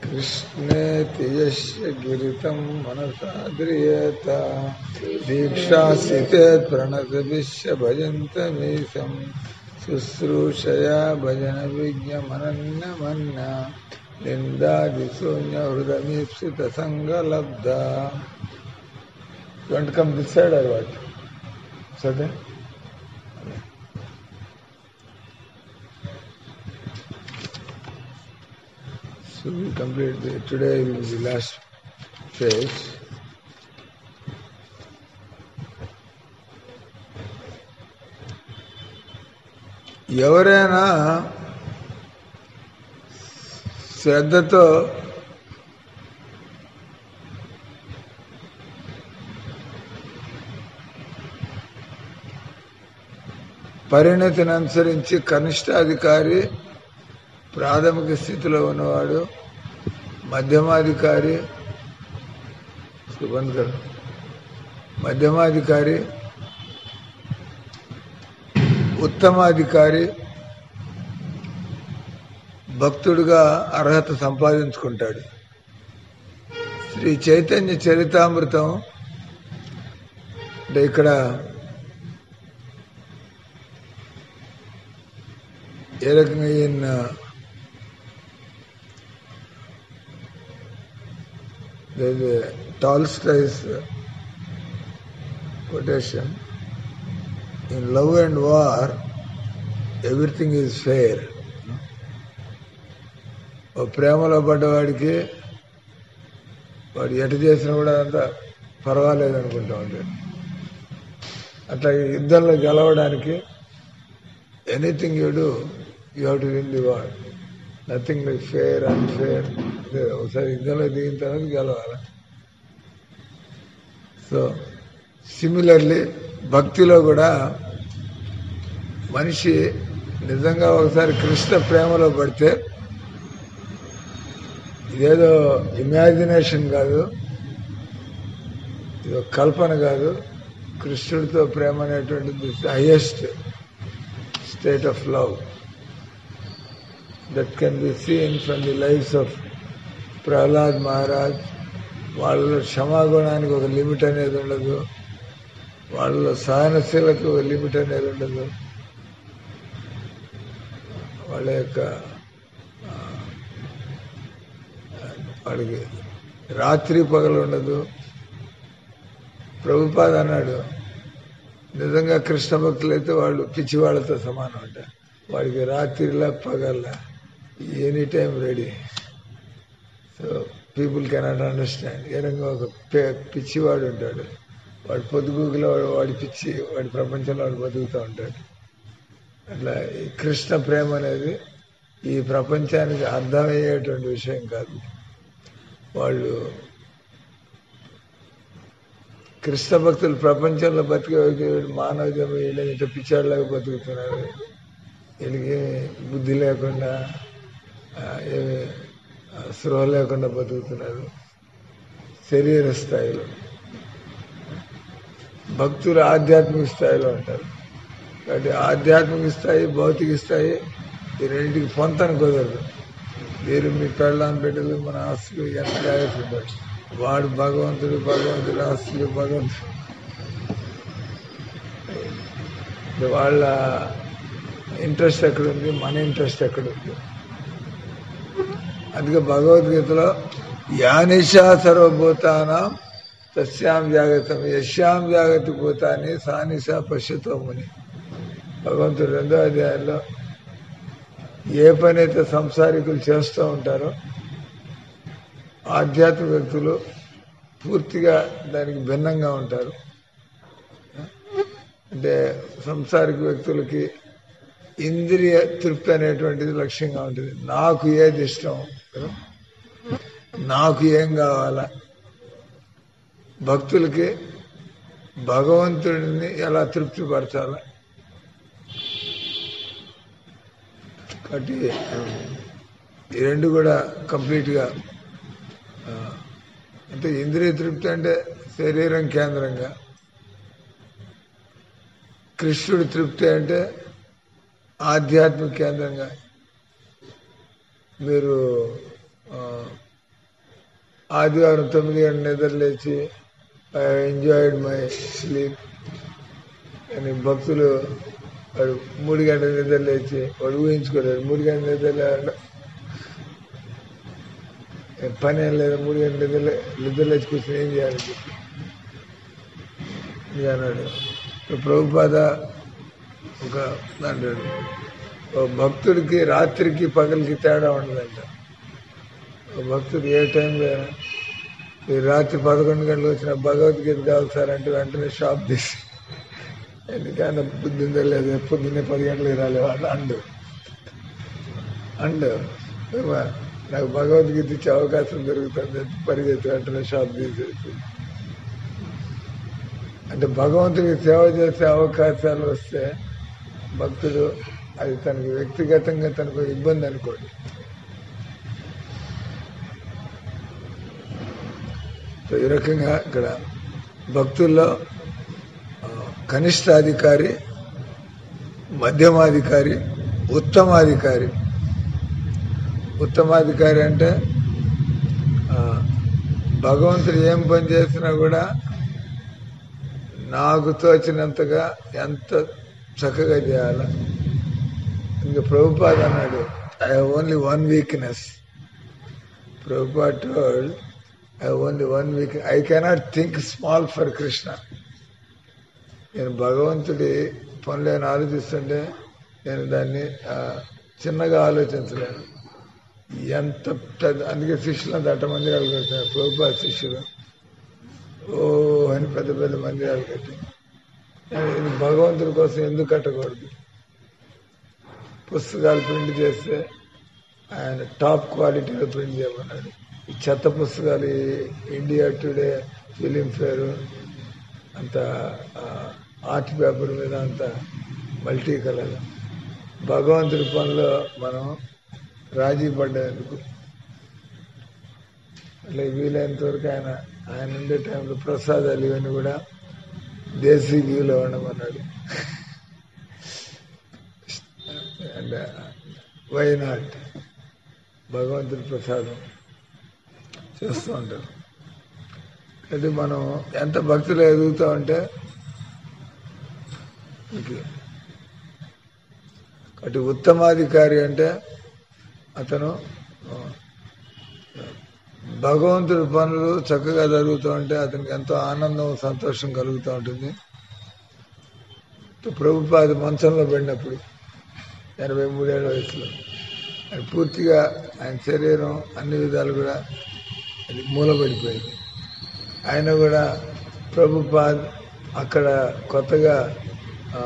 कृष्णेति यस्य गिरितं मनसा द्रियेत दीक्षासितेत् प्रणतविश्य भजन्तमीशं शुश्रूषया भजनविज्ञमनन्यमन्या निन्दादिशून्यहृदमीप्सितसङ्गलब्धा You want to come this side or what? Certain? So we complete the, today will be the last phase. ఎవరైనా శ్రద్ధతో పరిణతిని అనుసరించి కనిష్టాధికారి ప్రాథమిక స్థితిలో ఉన్నవాడు మధ్యమాధికారి సుబంద్ గారు మధ్యమాధికారి ఉత్తమాధికారి భక్తుడుగా అర్హత సంపాదించుకుంటాడు శ్రీ చైతన్య చరితామృతం అంటే ఇక్కడ ఏ రకంగా ఈయన there's a Tolstoy's quotation in love and war everything is fair ఓ ప్రేమలో పడ్డవాడికి వాడు ఎటు చేసినా కూడా అంతా పర్వాలేదు అనుకుంటా ఉంటాడు అట్లా యుద్ధంలో గెలవడానికి anything you do you have to win the war nothing like fair unfair ఒకసారి యుద్ధంలో దిగిన తర్వాత గెలవాలి సో సిమిలర్లీ భక్తిలో కూడా మనిషి నిజంగా ఒకసారి కృష్ణ ప్రేమలో పడితే ఇదేదో ఇమాజినేషన్ కాదు ఇదో కల్పన కాదు కృష్ణుడితో ప్రేమ అనేటువంటిది highest state of love that can be seen from the lives of Prahlad Maharaj వాళ్ళ క్షమాగుణానికి ఒక లిమిట్ అనేది ఉండదు వాళ్ళ సహనశీలకు ఒక లిమిట్ అనేది ఉండదు వాళ్ళ యొక్క ఆ, వాళ్ళకి రాత్రి పగలు ఉండదు ప్రభుపాద్ అన్నాడు నిజంగా కృష్ణ భక్తులైతే వాళ్ళు పిచ్చి వాళ్ళతో సమానం అంట వాడికి రాత్రిలా పగల్లా any time ready so people cannot understand ఏ రకంగా ఒక పే- పిచ్చివాడు ఉంటాడు వాడు పొద్దుగూకులో వాడు వాడి పిచ్చి వాడి ప్రపంచంలో వాడు బతుకుతూ ఉంటాడు అట్లా ఈ కృష్ణ ప్రేమ అనేది ఈ ప్రపంచానికి అర్థమయ్యేటువంటి విషయం కాదు వాళ్ళు కృష్ణ భక్తులు ప్రపంచంలో బతికే వీడు మానవ జన్మ వీళ్ళని ఇట్లా పిచ్చాడులాగా బతుకుతున్నారు వీళ్ళకి ఏమి బుద్ధి లేకుండా ఆ, ఏమి ఆ, స్పృహ లేకుండా బతుకుతున్నారు శరీర స్థాయిలో భక్తులు ఆధ్యాత్మిక స్థాయిలో ఉంటారు కాబట్టి ఆధ్యాత్మిక స్థాయి భౌతిక స్థాయి ఈ రెండింటికి పొంతన కుదరదు మీరు మీ పెళ్ళాం బిడ్డలు మన ఆస్తులు ఎంత జాగ్రత్త ఉండాలి వాడు భగవంతుడు భగవంతుడు ఆస్తులు భగవంతుడు వాళ్ళ ఇంట్రెస్ట్ ఎక్కడుంది మన ఇంట్రెస్ట్ ఎక్కడుంది అందుకే భగవద్గీతలో యానిషా సర్వభూతానం తస్యాం జాగ్రత్తం యశ్యాం జాగ్రత్త భూతాన్ని సానిషా పశ్యతోముని భగవంతుడు రెండో అధ్యాయంలో ఏ పని అయితే సంసారికులు చేస్తూ ఉంటారో ఆధ్యాత్మిక వ్యక్తులు పూర్తిగా దానికి భిన్నంగా ఉంటారు అంటే సంసారిక వ్యక్తులకి ఇంద్రియ తృప్తి అనేటువంటిది లక్ష్యంగా ఉంటుంది నాకు ఏది ఇష్టం కదా? నాకు ఏం కావాలా భక్తులకి భగవంతుడిని ఎలా తృప్తి పరచాలా కాబట్టి ఈ రెండు కూడా కంప్లీట్గా ఆ, అంటే ఇంద్రియ తృప్తి అంటే శరీరం కేంద్రంగా కృష్ణుడి తృప్తి అంటే ఆధ్యాత్మిక కేంద్రంగా మీరు ఆ, ఆదివారం తొమ్మిది గంటల నిద్ర లేచి ఐ ఎంజాయిడ్ మై స్లీప్ కానీ భక్తులు వాడు మూడు గంటల నిద్ర లేచి వాడు ఊహించుకోలేడు మూడు గంటల నిద్ర లేకుండా పని ఏం లేదు మూడు గంటల నిద్ర లే- నిద్ర లేచి కూర్చొని ఏం చేయాలి చెప్పి ఇది అన్నాడు ప్రభుపాద ఒక అంటాడు ఒక భక్తుడికి రాత్రికి పగలికి తేడా ఉండదంట ఒక భక్తుడు ఏ టైంలో అయినా ఈ రాత్రి పదకొండు గంటలకు వచ్చిన భగవద్గీత కావాలి సార్ అంటే వెంటనే షాప్ తీసి ఎందుకంటే బుద్ధి ఉందో లేదు పొద్దున్నే పది గంటలకు రాలే వాళ్ళు అండు అండు ఏమా, నాకు భగవద్గీత ఇచ్చే అవకాశం దొరుకుతుంది పరిగెత్తి వెంటనే షాప్ తీసేసి అంటే భగవంతుడికి సేవ చేసే అవకాశాలు వస్తే భక్తుడు అది తనకి వ్యక్తిగతంగా తనకు ఇబ్బంది అనుకోండి సో ఈ రకంగా ఇక్కడ భక్తుల్లో ఆ, కనిష్టాధికారి మధ్యమాధికారి ఉత్తమాధికారి ఉత్తమాధికారి అంటే ఆ, భగవంతుడు ఏం పని చేసినా కూడా నాకు తోచినంతగా ఎంత చక్కగా చేయాల ఇంకా ప్రభుపాద్ అన్నాడు I only one weakness Prabhupad told I only one weak I cannot think small for Krishna నేను భగవంతుడి పనులు నేను ఆలోచిస్తుంటే నేను దాన్ని ఆ, చిన్నగా ఆలోచించలేను ఎంత పెద్ద అందుకే శిష్యులు దట్ట మందిరాలు కట్టారు ప్రభుపాద శిష్యులు ఓ అని పెద్ద పెద్ద మందిరాలు కట్టి నేను ఇది భగవంతుడి కోసం ఎందుకు కట్టకూడదు పుస్తకాలు ప్రింట్ చేస్తే ఆయన టాప్ క్వాలిటీలో ప్రింట్ చేయమన్నాడు ఈ చెత్త పుస్తకాలు ఈ ఇండియా టుడే ఫిలిం ఫేర్ అంత ఆ, ఆర్ట్ పేపర్ మీద అంత మల్టీ కలర్ భగవంతుడి పనిలో మనం రాజీ పడ్డేందుకు అట్లా వీలైనంత వరకు ఆయన ఆయన ఉండే టైంలో ప్రసాదాలు ఇవన్నీ కూడా దేశీ వ్యూలో ఉండమన్నాడు అండ్ వై నాట్ భగవంతుడి ప్రసాదం చేస్తూ ఉంటారు అది మనం ఎంత భక్తులు ఎదుగుతూ ఉంటే ఇది అటు ఉత్తమాధికారి అంటే అతను ఆ, భగవంతుడి పనులు చక్కగా జరుగుతూ ఉంటే అతనికి ఎంతో ఆనందం సంతోషం కలుగుతూ ఉంటుంది ప్రభుపాది మంచంలో పడినప్పుడు ఎనభై మూడేళ్ల వయసులో ఆయన పూర్తిగా ఆయన శరీరం అన్ని విధాలు కూడా అది మూలపడిపోయింది ఆయన కూడా ప్రభుపాద్ అక్కడ కొత్తగా ఆ,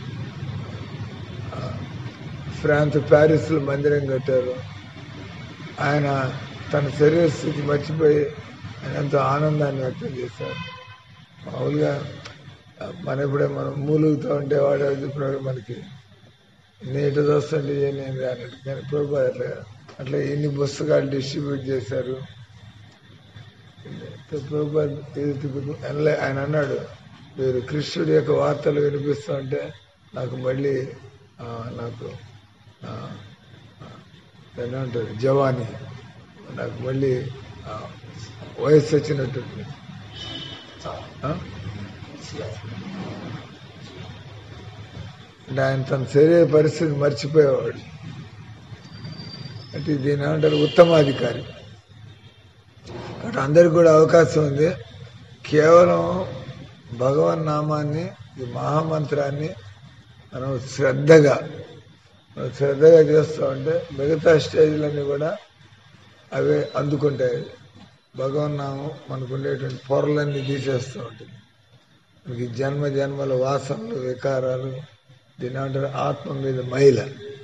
ఆ, ఫ్రాన్స్ ప్యారిస్లో మందిరం కట్టారు ఆయన తన శరీర స్థితి మర్చిపోయి ఆయన ఎంతో ఆనందాన్ని వ్యక్తం చేశారు మామూలుగా ఆ, మన ఇప్పుడే మనం మూలుగుతూ ఉంటే వాడు ఇప్పుడు మనకి నీట దోస్తుంటే నేను అన్నట్టు కానీ ప్రభు అట్లా అట్లా ఎన్ని పుస్తకాలు డిస్ట్రిబ్యూట్ చేశారు ప్రభు ఇది తిప్పుతూ అనలే- ఆయన అన్నాడు మీరు కృష్ణుడి యొక్క వార్తలు వినిపిస్తూ ఉంటే నాకు మళ్ళీ ఆ, నాకు ఆ, ఆ, దాన్ని ఏమంటారు జవానీ నాకు మళ్ళీ ఆ, వయస్సు వచ్చినట్టు ఆ? అంటే ఆయన తన శరీర పరిస్థితి మర్చిపోయేవాడు అంటే దీని ఏమంటారు ఉత్తమాధికారి కాబట్టి అందరికి కూడా అవకాశం ఉంది కేవలం భగవన్ నామాన్ని ఈ మహామంత్రాన్ని మనం శ్రద్ధగా మనం శ్రద్ధగా చేస్తూ ఉంటే మిగతా స్టేజ్లన్నీ కూడా అవే అందుకుంటాయి భగవన్ నామం మనకు ఉండేటువంటి పొరలన్నీ తీసేస్తూ ఉంటుంది మనకి జన్మ జన్మల వాసనలు వికారాలు దీని ఏమంటారు ఆత్మ మీద మైల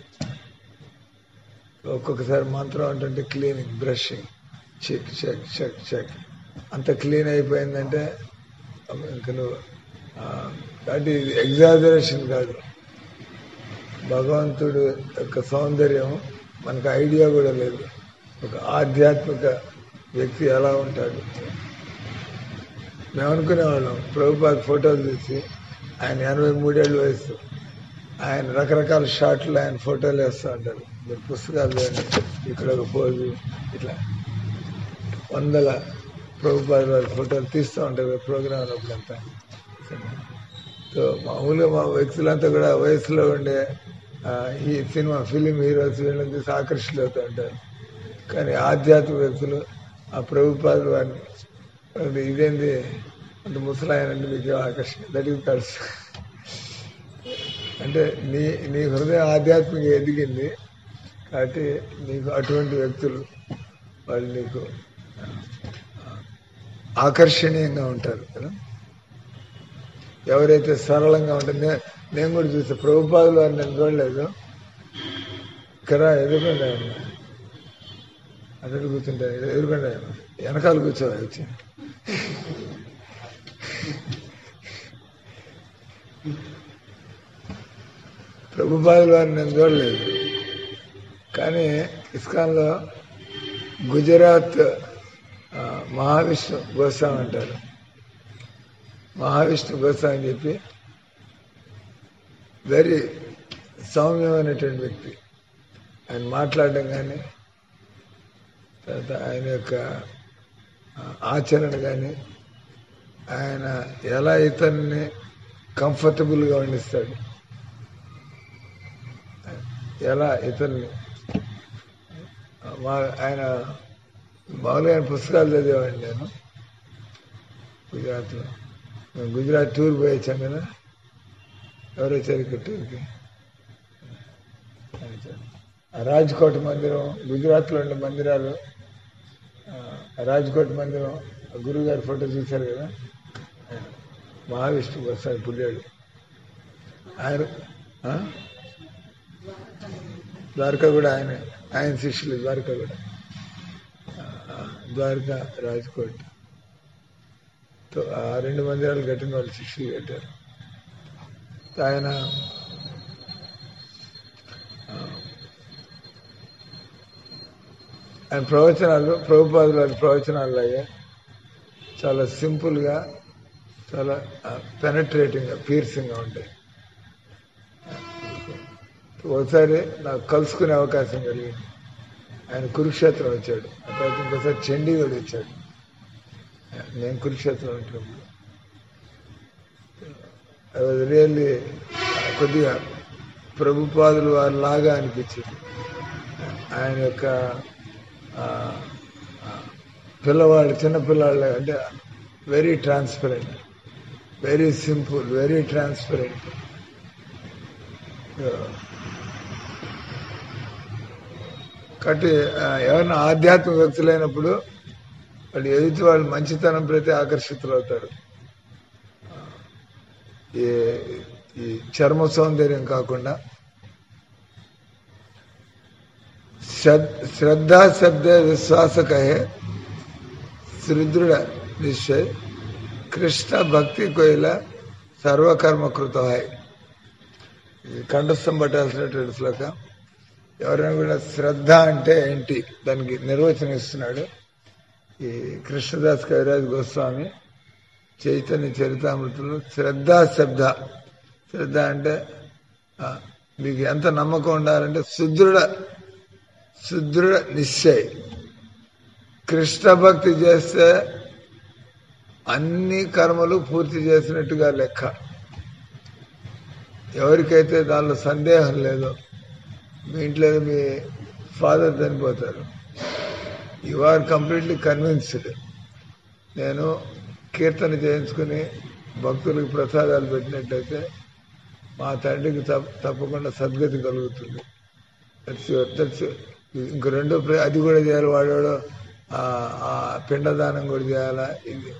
ఒక్కొక్కసారి మంత్రం అంటే cleaning brushing check check check check అంత క్లీన్ అయిపోయిందంటే ఇంక నువ్వు ఆ, కాబట్టి ఇది ఎగ్జాజరేషన్ కాదు భగవంతుడు యొక్క సౌందర్యం మనకు ఐడియా కూడా లేదు ఒక ఆధ్యాత్మిక వ్యక్తి ఎలా ఉంటాడు మేము అనుకునేవాళ్ళం ప్రభుపాద్ ఫోటోలు చూసి ఆయన ఎనభై మూడేళ్ళ వయసు ఆయన రకరకాల షాట్లు ఆయన ఫోటోలు వేస్తూ ఉంటారు మీరు పుస్తకాలు చూడండి ఇక్కడ ఒక పోజు ఇట్లా వందల ప్రభుపాద వారి ఫోటోలు తీస్తూ ఉంటారు ప్రోగ్రాంలు అప్పుడంతా సో మామూలుగా మా వ్యక్తులంతా కూడా వయసులో ఉండే ఆ, ఈ సినిమా ఫిలిం హీరోస్ వీళ్ళని చూసి ఆకర్షితులు అవుతూ ఉంటారు కానీ ఆధ్యాత్మిక వ్యక్తులు ఆ ప్రభుపాదులు వారిని అంటే ఇదేంది అంత ముసలాయన అంటే మీకు ఆకర్షణ దట్ ఈస్ కల్స్ అంటే నీ నీ హృదయం ఆధ్యాత్మిక ఎదిగింది కాబట్టి నీకు అటువంటి వ్యక్తులు వాళ్ళు నీకు ఆ, ఆకర్షణీయంగా ఉంటారు కదా ఎవరైతే సరళంగా ఉంటారు నే- నేను కూడా చూసా ప్రభుపాదులు అని నేను చూడలేదు ఇక్కడ ఎదుర్కొండా అక్కడ కూర్చుంటా ఎదుర్కొండా వెనకాల కూర్చోవాలి వచ్చి ప్రభుపాదులు వారిని నేను చూడలేదు కానీ ఇస్కాన్లో గుజరాత్ ఆ, మహావిష్ణు గోస్వామి అంటారు మహావిష్ణు గోస్వామి అని చెప్పి వెరీ సౌమ్యమైనటువంటి వ్యక్తి ఆయన మాట్లాడడం కానీ తర్వాత ఆయన యొక్క ఆ, ఆచరణ కానీ ఆయన ఎలా ఇతన్ని కంఫర్టబుల్గా వండిస్తాడు ఎలా ఇతన్ని మా ఆయన మామూలుగా ఆయన పుస్తకాలు చదివేవాడిని నేను గుజరాత్లో మేము గుజరాత్ టూర్ పోయి వచ్చాం కదా ఎవరు వచ్చారు ఇక్కడ టూర్కి ఆయన వచ్చారు. ఆ రాజ్కోట్ మందిరం గుజరాత్లో ఉండే మందిరాలు ఆ రాజ్కోట్ మందిరం ఆ గురుగారి ఫోటో చూశారు కదా ఆయన మహావిష్ణువు వస్తాడు పుట్టాడు ఆయన ఆ? ద్వారకా కూడా ఆయన ఆయన శిష్యులు ద్వారకా కూడా ఆ, ద్వారకా రాజ్కోట్ తో ఆ రెండు మందిరాలు కట్టిన వాళ్ళు శిష్యులు కట్టారు ఆయన ఆ, ఆయన ప్రవచనాలు ప్రభుపాదుల వారి ప్రవచనాలు అయ్యా చాలా సింపుల్గా చాలా పెనట్రేటింగ్గా పీర్సింగ్గా ఉంటాయి ఒకసారి నాకు కలుసుకునే అవకాశం కలిగింది ఆయన కురుక్షేత్రం వచ్చాడు ఆ తర్వాత ఇంకోసారి చండీగఢ్ వచ్చాడు నేను కురుక్షేత్రం ఉంటున్నప్పుడు రియల్లీ కొద్దిగా ప్రభుపాదులు వారి లాగా అనిపించింది ఆయన యొక్క ఆ, ఆ, పిల్లవాళ్ళు చిన్నపిల్లాళ్ళ అంటే very transparent very simple very transparent కాబట్టి ఆ, ఎవరైనా ఆధ్యాత్మిక వ్యక్తులైనప్పుడు వాళ్ళు ఎదుటి వాళ్ళు మంచితనం ప్రతి ఆకర్షితులు అవుతారు ఈ ఈ చర్మ సౌందర్యం కాకుండా శ్రద్- శ్రద్ధా శబ్ద విశ్వాస కహే సుదృఢ నిశ్చయ్ కృష్ణ భక్తి కోయిల సర్వకర్మ కృత ఇది కంఠస్థం పట్టాల్సినటువంటి శ్లోకం ఎవరైనా కూడా శ్రద్ధ అంటే ఏంటి దానికి నిర్వచనం ఇస్తున్నాడు ఈ కృష్ణదాస్ కవిరాజ్ గోస్వామి చైతన్య చరితామృతులు శ్రద్ధ శబ్ద శ్రద్ధ అంటే ఆ, మీకు ఎంత నమ్మకం ఉండాలంటే సుదృఢ సుదృఢ నిశ్చయ్ కృష్ణ భక్తి చేస్తే అన్ని కర్మలు పూర్తి చేసినట్టుగా లెక్క ఎవరికైతే దానిలో సందేహం లేదో మీ ఇంట్లో మీ ఫాదర్ చనిపోతారు యు ఆర్ కంప్లీట్లీ కన్విన్స్డ్ నేను కీర్తన చేయించుకుని భక్తులకు ప్రసాదాలు పెట్టినట్టయితే మా తండ్రికి తప్ప తప్పకుండా సద్గతి కలుగుతుంది దట్స్ యువర్ దట్స్ ఇంక రెండో ప్ర- అది కూడా చేయాలి వాడేవాడు ఆ పిండదానం కూడా చేయాలా ఇది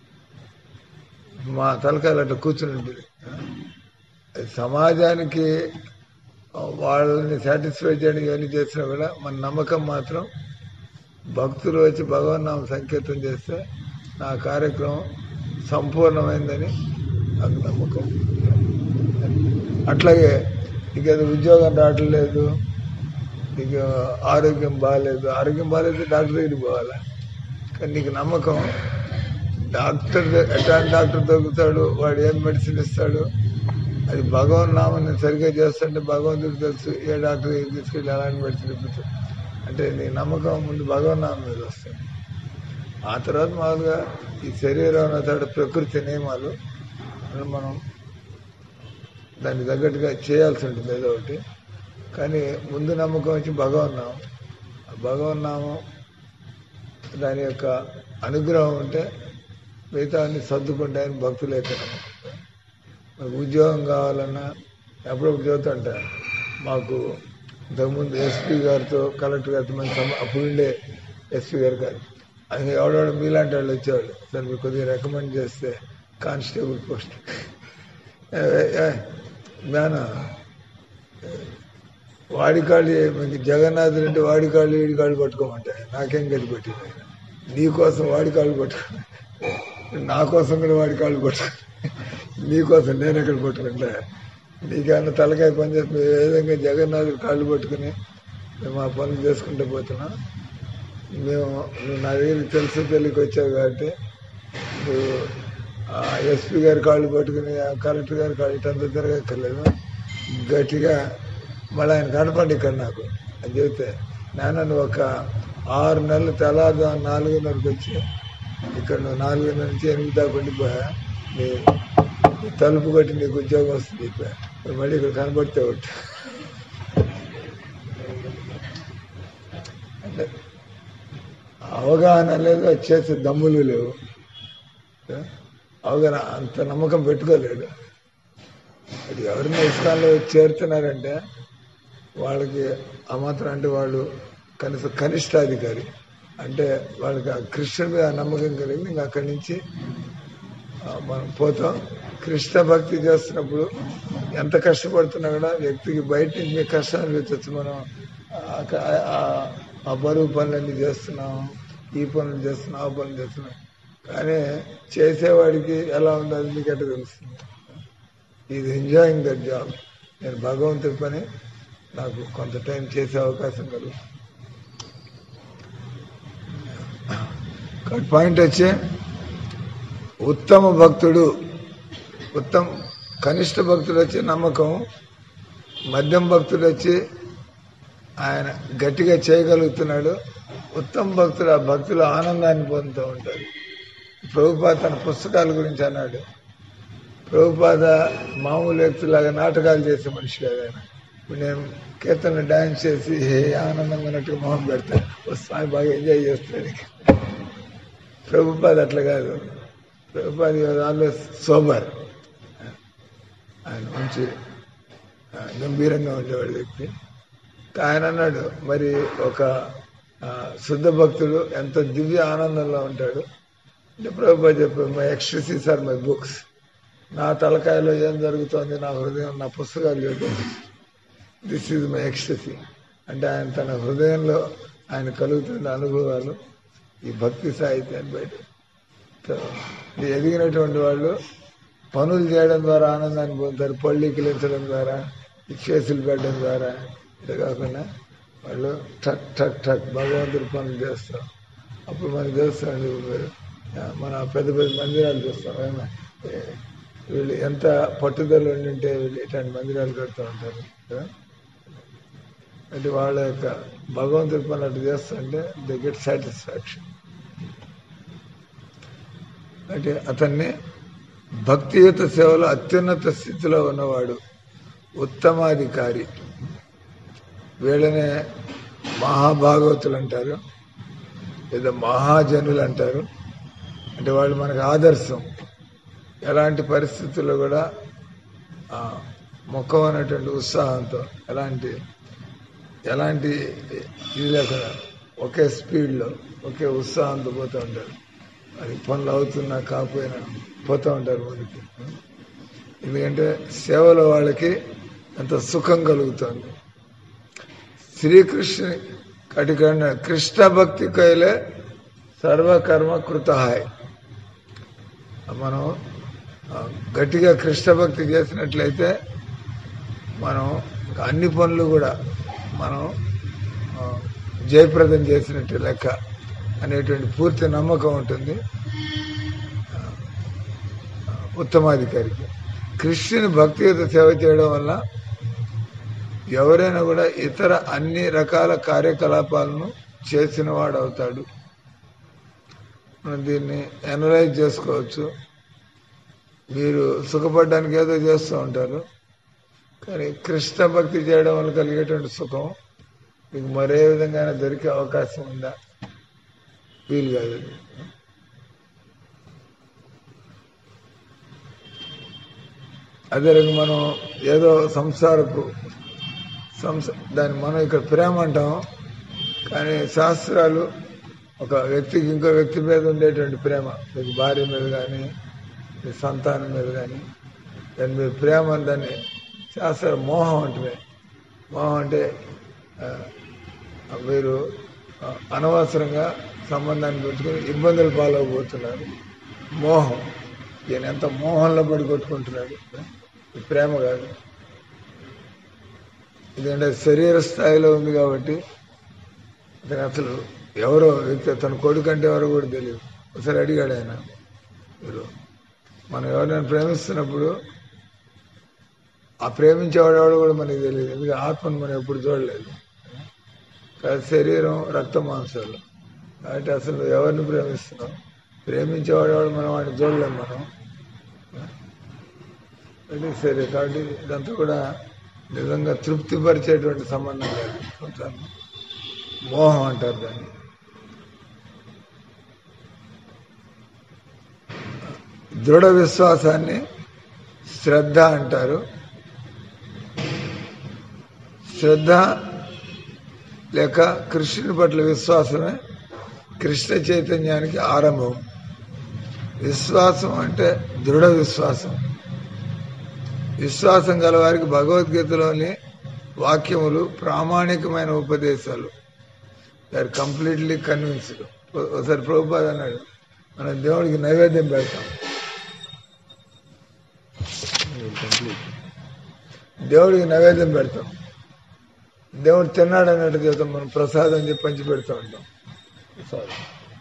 మా తలకాయలు అట్లా కూర్చుని ఉంటుంది అది సమాజానికి వాళ్ళని సాటిస్ఫై చేయడానికి ఇవన్నీ చేసినా కూడా మన నమ్మకం మాత్రం భక్తులు వచ్చి భగవన్నామం సంకీర్తన చేస్తే నా కార్యక్రమం సంపూర్ణమైందని నాకు నమ్మకం అట్లాగే నీకు అది ఉద్యోగం రావట్లేదు నీకు ఆరోగ్యం బాగాలేదు ఆరోగ్యం బాగాలేదు డాక్టర్ దగ్గరికి పోవాలా కానీ నీకు నమ్మకం డాక్టర్ ద- ఎట్లాంటి డాక్టర్ దొరుకుతాడు వాడు ఏం మెడిసిన్ ఇస్తాడు అది భగవన్ నామం నేను సరిగ్గా చేస్తుంటే భగవంతుడికి తెలుసు ఏ డాక్టర్ దగ్గరికి తీసుకెళ్ళి ఎలాంటి మెడిసిన్ ఇప్పిస్తాడు అంటే నీ నమ్మకం ముందు భగవన్ నామం మీద వస్తుంది ఆ తర్వాత మామూలుగా ఈ శరీరం అతడు ప్రకృతి నియమాలు అని మనం దానికి తగ్గట్టుగా చేయాల్సి ఉంటుంది ఏదో ఒకటి కానీ ముందు నమ్మకం వచ్చి భగవన్నామం ఆ భగవన్నామం దాని యొక్క అనుగ్రహం ఉంటే మిగతా అన్ని సర్దుకుంటాయని భక్తులు అయితే నమ్మకం మనకు ఉద్యోగం కావాలన్నా ఎప్పుడప్పుడు చదువుతుంటా మాకు ఇంతకుముందు ఎస్పీ గారితో కలెక్టర్ గారితో మంచి సంబ- అప్పుడు ఉండే ఎస్పీ గారు కాదు అది ఎవడెవడ మీలాంటి వాళ్ళు వచ్చేవాళ్ళు సార్ మీరు కొద్దిగా రికమెండ్ చేస్తే కానిస్టేబుల్ పోస్ట్ జ్ఞాన వాడి కాళ్ళు మీకు జగన్నాథుడు అంటే వాడి కాళ్ళు వీడి కాళ్ళు పట్టుకోమంటే నాకేం గది పెట్టింది ఆయన నీ కోసం వాడి కాళ్ళు పట్టుకో నా కోసం కూడా వాడి కాళ్ళు పట్టుకో నీ కోసం నేను ఎక్కడ పట్టుకుంటా నీకేమన్నా తలకాయ పని చేసి మేము ఏ విధంగా జగన్నాథుడు కాళ్ళు పట్టుకుని మేము ఆ పనులు చేసుకుంటూ పోతున్నాం మేము నువ్వు నా దగ్గరికి తెలుసు తెలియక వచ్చావు కాబట్టి నువ్వు ఎస్పీ గారి కాళ్ళు పట్టుకుని ఆ కలెక్టర్ గారి కాళ్ళు ఇటంతా తిరగక్కర్లేదు గట్టిగా మళ్ళీ ఆయన కనపండి ఇక్కడ నాకు అని చెబితే నాన్న నువ్వు ఒక ఆరు నెలలు తెల్లారు నాలుగున్నరకు వచ్చి ఇక్కడ నువ్వు నాలుగున్నర నుంచి ఎనిమిది దాకా ఉండిపోయా నీ నీ తలుపు కట్టి నీకు ఉద్యోగం వస్తుంది చెప్పా మరి మళ్ళీ ఇక్కడ కనబడితే ఒకటి అంటే అవగాహన లేదు అది చేసే దమ్ములు లేవు అవగాహన అంత నమ్మకం పెట్టుకోలేడు అది ఎవరైనా ఇష్టాల్లో చేరుతున్నారంటే వాళ్ళకి ఆ మాత్రం అంటే వాళ్ళు కనీసం కనిష్టాధికారి అంటే వాళ్ళకి ఆ కృష్ణుడి మీద నమ్మకం కలిగి ఇంకా అక్కడి నుంచి ఆ, మనం పోతాం కృష్ణ భక్తి చేస్తున్నప్పుడు ఎంత కష్టపడుతున్నా కూడా వ్యక్తికి బయట నుంచి మీకు కష్టం అనిపించవచ్చు మనం ఆ- ఆ- ఆ- ఆ బరువు పనులన్నీ చేస్తున్నాం ఈ పనులు చేస్తున్నాం ఆ పనులు చేస్తున్నాం కానీ చేసేవాడికి ఎలా ఉండాలి మీకు ఎట్లా తెలుస్తుంది ఇది ఎంజాయింగ్ దట్ జాబ్ నేను భగవంతుడి పని నాకు కొంత టైం చేసే అవకాశం కలుగు పాయింట్ వచ్చి ఉత్తమ భక్తుడు ఉత్తమ కనిష్ట భక్తుడు వచ్చి నమ్మకం మధ్యం భక్తుడు వచ్చి ఆయన గట్టిగా చేయగలుగుతున్నాడు ఉత్తమ భక్తుడు ఆ భక్తులు ఆనందాన్ని పొందుతూ ఉంటారు ప్రభుపాద తన పుస్తకాల గురించి అన్నాడు ప్రభుపాద మామూలు వ్యక్తులాగా నాటకాలు చేసే మనిషి కాదు ఆయన ఇప్పుడు నేను కీర్తన డాన్స్ చేసి హే ఆనందంగా ఉన్నట్టుగా మొహం పెడతాను ఓ స్వామి బాగా ఎంజాయ్ చేస్తాడు ప్రభుపాద అట్లా కాదు ప్రభుపాద ఆల్వేస్ సోబర్ ఆయన మంచి ఆ, గంభీరంగా ఉండేవాడు వ్యక్తి ఆయన అన్నాడు మరి ఒక ఆ, శుద్ధ భక్తుడు ఎంత దివ్య ఆనందంలో ఉంటాడు అంటే ప్రభుపాద చెప్పారు my ecstasies are my books నా తలకాయలో ఏం జరుగుతోంది నా హృదయం నా పుస్తకాలు చెబుతుంది దిస్ ఈజ్ మై ఎక్స్టసీ అంటే ఆయన తన హృదయంలో ఆయన కలుగుతున్న అనుభవాలు ఈ భక్తి సాహిత్యాన్ని బయట సో, ఇది ఎదిగినటువంటి వాళ్ళు పనులు చేయడం ద్వారా ఆనందాన్ని పొందుతారు పళ్ళీకిలించడం ద్వారా ఈ చేతులు పెట్టడం ద్వారా ఇది కాకుండా వాళ్ళు టక్ టక్ టక్ భగవంతుడి పనులు చేస్తారు అప్పుడు మనకు తెలుస్తుంది మీరు ఆ, మన పెద్ద పెద్ద మందిరాలు చూస్తాం ఏమో, ఏ, వీళ్ళు ఎంత పట్టుదల ఉండింటే వీళ్ళు ఇట్లాంటి మందిరాలు కడుతూ ఉంటారు కదా? అంటే వాళ్ళ యొక్క భగవంతుడి పని అటు చేస్తుంటే దే గెట్ సాటిస్ఫాక్షన్ అంటే అతన్ని భక్తియుత సేవలో అత్యున్నత స్థితిలో ఉన్నవాడు ఉత్తమాధికారి వీళ్ళనే మహాభాగవతులు అంటారు లేదా మహాజనులు అంటారు అంటే వాళ్ళు మనకు ఆదర్శం ఎలాంటి పరిస్థితుల్లో కూడా ఆ, మొక్కవనటువంటి ఉత్సాహంతో ఎలాంటి ఎలాంటి ఇది లేకుండా ఒకే స్పీడ్లో ఒకే ఉత్సాహంతో పోతూ ఉంటారు అది పనులు అవుతున్నా కాకపోయినా పోతూ ఉంటారు ముందుకి ఎందుకంటే సేవలో వాళ్ళకి ఎంత సుఖం కలుగుతుంది శ్రీకృష్ణ కటికన్న కృష్ణ భక్తి కైలే సర్వకర్మ కృతహాయ్ మనం ఆ, గట్టిగా కృష్ణ భక్తి చేసినట్లయితే మనం అన్ని పనులు కూడా మనం ఆ, జయప్రదం చేసినట్టు లెక్క అనేటువంటి పూర్తి నమ్మకం ఉంటుంది ఆ, ఆ, ఉత్తమాధికారికి కృష్ణుని భక్తియుత సేవ చేయడం వల్ల ఎవరైనా కూడా ఇతర అన్ని రకాల కార్యకలాపాలను చేసిన వాడు అవుతాడు మనం దీన్ని అనలైజ్ చేసుకోవచ్చు మీరు సుఖపడడానికి ఏదో చేస్తూ ఉంటారు కానీ కృష్ణ భక్తి చేయడం వల్ల కలిగేటువంటి సుఖం మీకు మరే విధంగా దొరికే అవకాశం ఉందా వీలు కాదు అది. అదే రకంగా మనం ఏదో సంసారపు సంస దాన్ని మనం ఇక్కడ ప్రేమ అంటాం కానీ శాస్త్రాలు ఒక వ్యక్తికి ఇంకో వ్యక్తి మీద ఉండేటువంటి ప్రేమ మీకు భార్య మీద కానీ మీ సంతానం మీద కానీ దాని మీద ప్రేమ అని దాన్ని శాస్త్ర మోహం అంటే మోహం అంటే ఆ, మీరు ఆ, అనవసరంగా సంబంధాన్ని పెట్టుకుని ఇబ్బందులు పాలవబోతున్నారు మోహం ఈయన ఎంత మోహంలో పడి కొట్టుకుంటున్నాడు ఇది ప్రేమ కాదు ఇదంటే శరీర స్థాయిలో ఉంది కాబట్టి అతను అసలు ఎవరో వ్యక్తి తన కొడుకు అంటే ఎవరో కూడా తెలియదు ఒకసారి అడిగాడు ఆయన మీరు మనం ఎవరైనా ప్రేమిస్తున్నప్పుడు ఆ ప్రేమించేవాడు ఎవడో కూడా మనకి తెలియదు ఎందుకంటే ఆత్మను మనం ఎప్పుడు చూడలేదు కాదు శరీరం రక్త మాంసాలు కాబట్టి అసలు ఎవరిని ప్రేమిస్తున్నాం ప్రేమించేవాడు ఎవడు మనం వాడిని చూడలేం మనం అది సరే కాబట్టి ఇదంతా కూడా నిజంగా తృప్తిపరిచేటువంటి సంబంధం కాదు కొంచెం మోహం అంటారు దాన్ని దృఢ విశ్వాసాన్ని శ్రద్ధ అంటారు శ్రద్ధ లేక కృష్ణుని పట్ల విశ్వాసమే కృష్ణ చైతన్యానికి ఆరంభం విశ్వాసం అంటే దృఢ విశ్వాసం విశ్వాసం గల వారికి భగవద్గీతలోని వాక్యములు ప్రామాణికమైన ఉపదేశాలు ఆర్ కంప్లీట్లీ కన్విన్స్డ్ ఒకసారి ప్రభుపాద అన్నాడు మనం దేవుడికి నైవేద్యం పెడతాం దేవుడికి నైవేద్యం పెడతాం దేవుడు తిన్నాడు అన్నట్టు చెబుతాం మనం ప్రసాదం చెప్పి పంచి పెడతా ఉంటాం ప్రసాదం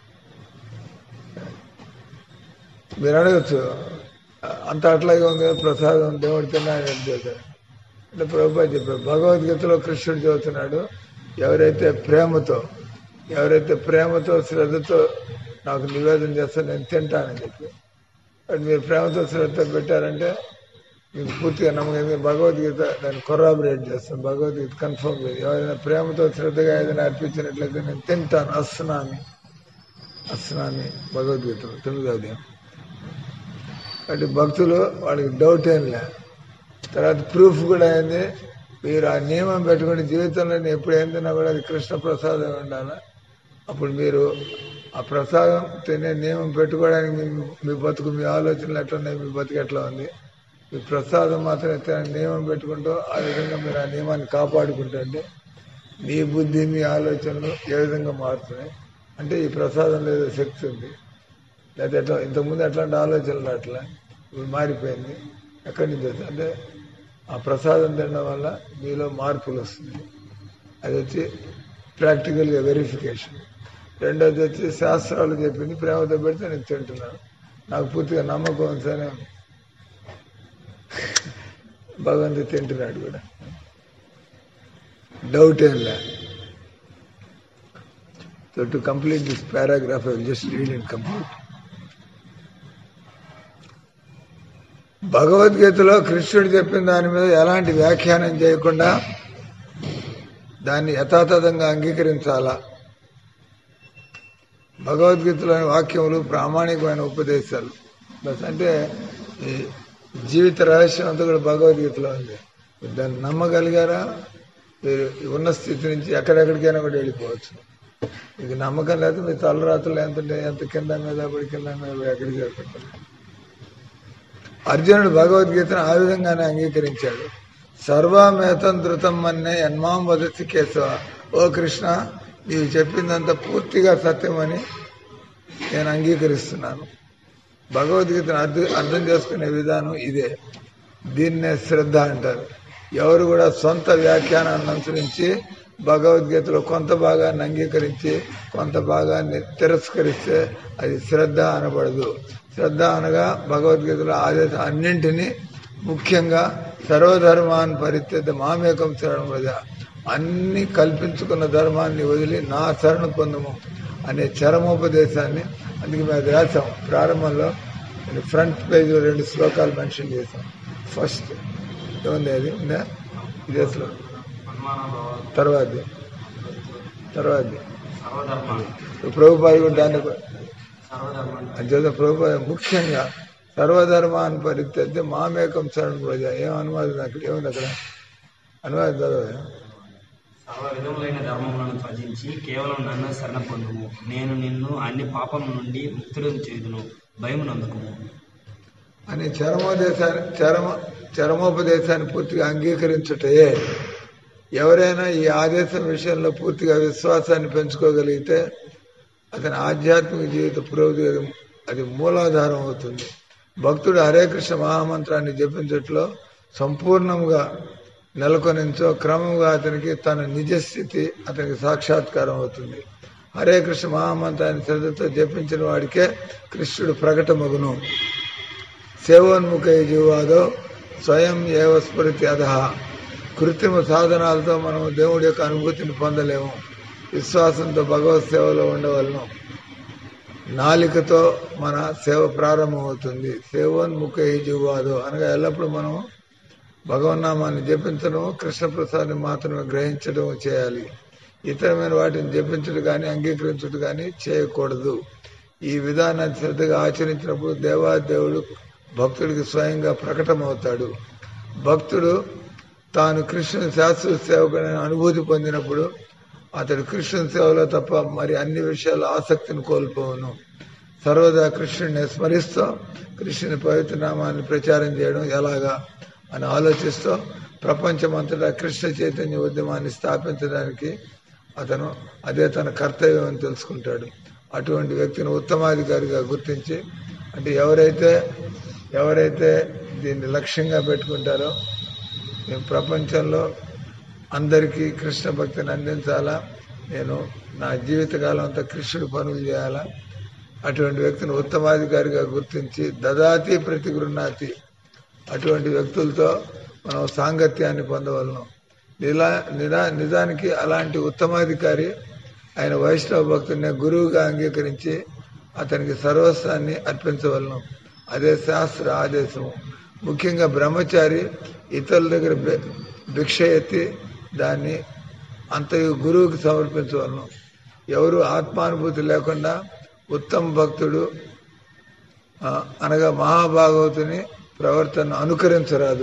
మీరు అడగచ్చు అంత అట్లాగే ఉంది కదా ప్రసాదం దేవుడు తిన్నాడు అని చెబుతారు అంటే ప్రభుత్వ చెప్పారు భగవద్గీతలో కృష్ణుడు చెబుతున్నాడు ఎవరైతే ప్రేమతో ఎవరైతే ప్రేమతో శ్రద్ధతో నాకు నివేదన చేస్తే నేను తింటానని చెప్పి అది మీరు ప్రేమతో శ్రద్ధ పెట్టారంటే మీకు పూర్తిగా నమ్మకం ఎందుకంటే భగవద్గీత దాన్ని కొరాబరేట్ చేస్తాను భగవద్గీత కన్ఫర్మ్ లేదు ఎవరైనా ప్రేమతో శ్రద్ధగా ఏదైనా అర్పించినట్లయితే నేను తింటాను అస్నామి అస్నామి భగవద్గీత తెలుగు అది కాబట్టి భక్తులు వాళ్ళకి డౌట్ ఏం లే తర్వాత ప్రూఫ్ కూడా అయింది మీరు ఆ నియమం పెట్టుకుని జీవితంలో ఎప్పుడు ఏం తిన్నా కూడా అది కృష్ణ ప్రసాదం ఉండాలి అప్పుడు మీరు ఆ ప్రసాదం తినే నియమం పెట్టుకోవడానికి మీ మీ బతుకు మీ ఆలోచనలు ఎట్లా ఉన్నాయి మీ బతుకు ఎట్లా ఉంది మీ ప్రసాదం మాత్రం తినే నియమం పెట్టుకుంటూ ఆ విధంగా మీరు ఆ నియమాన్ని కాపాడుకుంటుంటే మీ బుద్ధి మీ ఆలోచనలు ఏ విధంగా మారుతున్నాయి అంటే ఈ ప్రసాదంలో ఏదో శక్తి ఉంది లేదా ఎట్లా ఇంతకుముందు ఎట్లాంటి ఆలోచనలు అట్లా ఇప్పుడు మారిపోయింది ఎక్కడి నుంచి వస్తుంది అంటే ఆ ప్రసాదం తినడం వల్ల మీలో మార్పులు వస్తుంది అది వచ్చి ప్రాక్టికల్గా వెరిఫికేషన్ రెండోది వచ్చి శాస్త్రాలు చెప్పింది ప్రేమతో పెడితే నేను తింటున్నాను నాకు పూర్తిగా నమ్మకం ఉంది సరే భగవంతుడు తింటున్నాడు కూడా డౌట్ ఏం లే so to complete this paragraph I just read and complete భగవద్గీతలో కృష్ణుడు చెప్పిన దాని మీద ఎలాంటి వ్యాఖ్యానం చేయకుండా దాన్ని యథాతథంగా అంగీకరించాలా భగవద్గీతలోని వాక్యములు ప్రామాణికమైన ఉపదేశాలు బస్ అంటే ఈ జీవిత రహస్యం అంతా కూడా భగవద్గీతలో ఉంది మీరు దాన్ని నమ్మగలిగారా మీరు ఉన్న స్థితి నుంచి ఎక్కడెక్కడికైనా కూడా వెళ్ళిపోవచ్చు మీకు నమ్మకం లేదు మీ తలరాత్రులు ఎంత ఉంటే ఎంత కింద మీద పడి కింద మీద పడి ఎక్కడికి వెళ్ళిపోతారు అర్జునుడు భగవద్గీతను ఆ విధంగానే అంగీకరించాడు సర్వమేతం ధృతం అన్నే యన్మాం వదతి కేశవ ఓ కృష్ణ నీవు చెప్పిందంత పూర్తిగా సత్యమని నేను అంగీకరిస్తున్నాను భగవద్గీతను అర్థం అర్థం చేసుకునే విధానం ఇదే దీన్నే శ్రద్ధ అంటారు ఎవరు కూడా సొంత వ్యాఖ్యానాన్ని అనుసరించి భగవద్గీతలో కొంత భాగాన్ని అంగీకరించి కొంత భాగాన్ని తిరస్కరిస్తే అది శ్రద్ధ అనబడదు శ్రద్ధ అనగా భగవద్గీతలో ఆదేశం అన్నింటినీ ముఖ్యంగా సర్వధర్మాన్ని పరిత్యత మామేకం శరణం ప్రజ అన్ని కల్పించుకున్న ధర్మాన్ని వదిలి నా శరణ పొందము అనే చరమోపదేశాన్ని అందుకే మేము అది రాసాం ప్రారంభంలో నేను ఫ్రంట్ పేజ్ రెండు శ్లోకాలు మెన్షన్ చేశాం ఫస్ట్ ఏముంది అది ఉందా ఇదే శ్లోకం తర్వాతది తర్వాతది ప్రభుపాది కూడా దాన్ని అంచేత ప్రభు ముఖ్యంగా సర్వధర్మాన్ని పరిత్యక్తి మామేకం శరణ్ ప్రజ ఏం అనువాదం అక్కడ ఏముంది అక్కడ అనువాదం చదవ సర్వ విధములైన ధర్మములను త్వజించి కేవలం నన్ను శరణ పొందుము నేను నిన్ను అన్ని పాపం నుండి ముక్తులను చేదును భయమునందుకుము అని చరమోదేశాన్ని చరమ చరమోపదేశాన్ని పూర్తిగా అంగీకరించుటయే ఎవరైనా ఈ ఆదేశం విషయంలో పూర్తిగా విశ్వాసాన్ని పెంచుకోగలిగితే అతని ఆధ్యాత్మిక జీవిత పురోగతి అది మూలాధారం అవుతుంది భక్తుడు హరే కృష్ణ మహామంత్రాన్ని జపించట్లో సంపూర్ణంగా నెలకొనించో క్రమంగా అతనికి తన నిజస్థితి అతనికి సాక్షాత్కారం అవుతుంది హరే కృష్ణ మహామంత్రాన్ని శ్రద్ధతో జపించిన వాడికే కృష్ణుడు ప్రకటమగును సేవోన్ముఖ జీవాదో స్వయం ఏవ స్ఫురితి అధహ కృత్రిమ సాధనాలతో మనం దేవుడి యొక్క అనుభూతిని పొందలేము విశ్వాసంతో భగవత్ సేవలో ఉండవలను నాలికతో మన సేవ ప్రారంభమవుతుంది సేవోన్ముఖ జీవాదో అనగా ఎల్లప్పుడూ మనం భగవన్నామాన్ని జపించడం కృష్ణ ప్రసాదం మాత్రమే గ్రహించడం చేయాలి ఇతరమైన వాటిని జపించడం కానీ అంగీకరించడం కానీ చేయకూడదు ఈ విధానాన్ని శ్రద్ధగా ఆచరించినప్పుడు దేవాదేవుడు భక్తుడికి స్వయంగా ప్రకటమవుతాడు భక్తుడు తాను కృష్ణుని శాస్త్ర సేవకుడైన అనుభూతి పొందినప్పుడు అతడు కృష్ణుని సేవలో తప్ప మరి అన్ని విషయాల్లో ఆసక్తిని కోల్పోవును సర్వదా కృష్ణుడిని స్మరిస్తూ కృష్ణుని పవిత్ర నామాన్ని ప్రచారం చేయడం ఎలాగా అని ఆలోచిస్తూ ప్రపంచమంతటా కృష్ణ చైతన్య ఉద్యమాన్ని స్థాపించడానికి అతను అదే తన కర్తవ్యం అని తెలుసుకుంటాడు అటువంటి వ్యక్తిని ఉత్తమాధికారిగా గుర్తించి అంటే ఎవరైతే ఎవరైతే దీన్ని లక్ష్యంగా పెట్టుకుంటారో నేను ప్రపంచంలో అందరికీ కృష్ణ భక్తిని అందించాలా నేను నా జీవితకాలం అంతా కృష్ణుడి పనులు చేయాలా అటువంటి వ్యక్తిని ఉత్తమాధికారిగా గుర్తించి దదాతి ప్రతి గృహ్ణాతి అటువంటి వ్యక్తులతో మనం సాంగత్యాన్ని పొందవలను నిలా నిజా నిజానికి అలాంటి ఉత్తమాధికారి ఆయన వైష్ణవ భక్తుడిని గురువుగా అంగీకరించి అతనికి సర్వస్వాన్ని అర్పించవలను అదే శాస్త్ర ఆదేశము ముఖ్యంగా బ్రహ్మచారి ఇతరుల దగ్గర భి- భిక్ష ఎత్తి దాన్ని అంతయు గురువుకి సమర్పించవలను ఎవరు ఆత్మానుభూతి లేకుండా ఉత్తమ భక్తుడు ఆ, అనగా మహాభాగవతుని ప్రవర్తన అనుకరించరాదు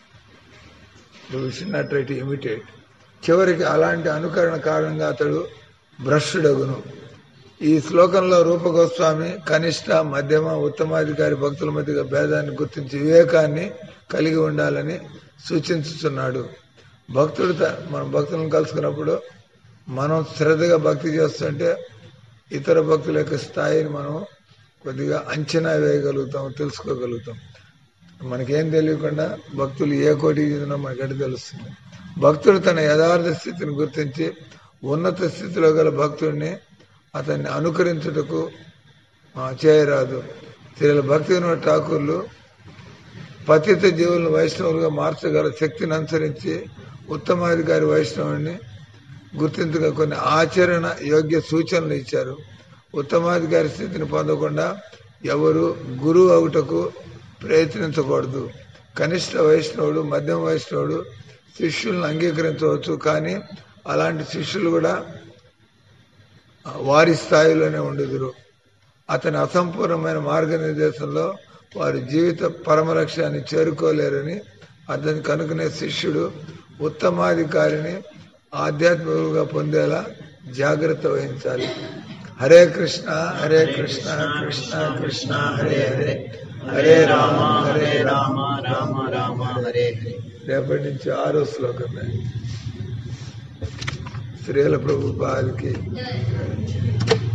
నాట్ రైట్ ఇమిటేట్ చివరికి అలాంటి అనుకరణ కారణంగా అతడు భ్రష్టుడగును ఈ శ్లోకంలో రూపగోస్వామి కనిష్ట మధ్యమ ఉత్తమాధికారి భక్తుల మధ్య భేదాన్ని గుర్తించి వివేకాన్ని కలిగి ఉండాలని సూచించుతున్నాడు భక్తుడు త- మన భక్తులను కలుసుకున్నప్పుడు మనం శ్రద్ధగా భక్తి చేస్తుంటే ఇతర భక్తుల యొక్క స్థాయిని మనం కొద్దిగా అంచనా వేయగలుగుతాం తెలుసుకోగలుగుతాం మనకేం తెలియకుండా భక్తులు ఏ కోటికి చెందినా మనకటి తెలుస్తుంది భక్తుడు తన యథార్థ స్థితిని గుర్తించి ఉన్నత స్థితిలో గల భక్తుడిని అతన్ని అనుకరించుటకు ఆ, చేయరాదు శ్రీల భక్తి వినోద్ ఠాకూర్లు పతిత జీవులను వైష్ణవులుగా మార్చగల శక్తిని అనుసరించి ఉత్తమాధికారి వైష్ణవుని గుర్తించగా కొన్ని ఆచరణ యోగ్య సూచనలు ఇచ్చారు ఉత్తమాధికారి స్థితిని పొందకుండా ఎవరు గురువు అవుటకు ప్రయత్నించకూడదు కనిష్ట వైష్ణవుడు మధ్యమ వైష్ణవుడు శిష్యులను అంగీకరించవచ్చు కానీ అలాంటి శిష్యులు కూడా ఆ, వారి స్థాయిలోనే ఉండుదురు అతని అసంపూర్ణమైన మార్గనిర్దేశంలో వారి జీవిత పరమ లక్ష్యాన్ని చేరుకోలేరని అతని కనుకునే శిష్యుడు ఉత్తమాధికారిని ఆధ్యాత్మికంగా పొందేలా జాగ్రత్త వహించాలి హరే కృష్ణ హరే కృష్ణ కృష్ణ కృష్ణ హరే హరే హరే రామ హరే రామ రామ రామ హరే హరే రేపటి నుంచి ఆరో శ్లోకమే శ్రీల ప్రభుపాదికి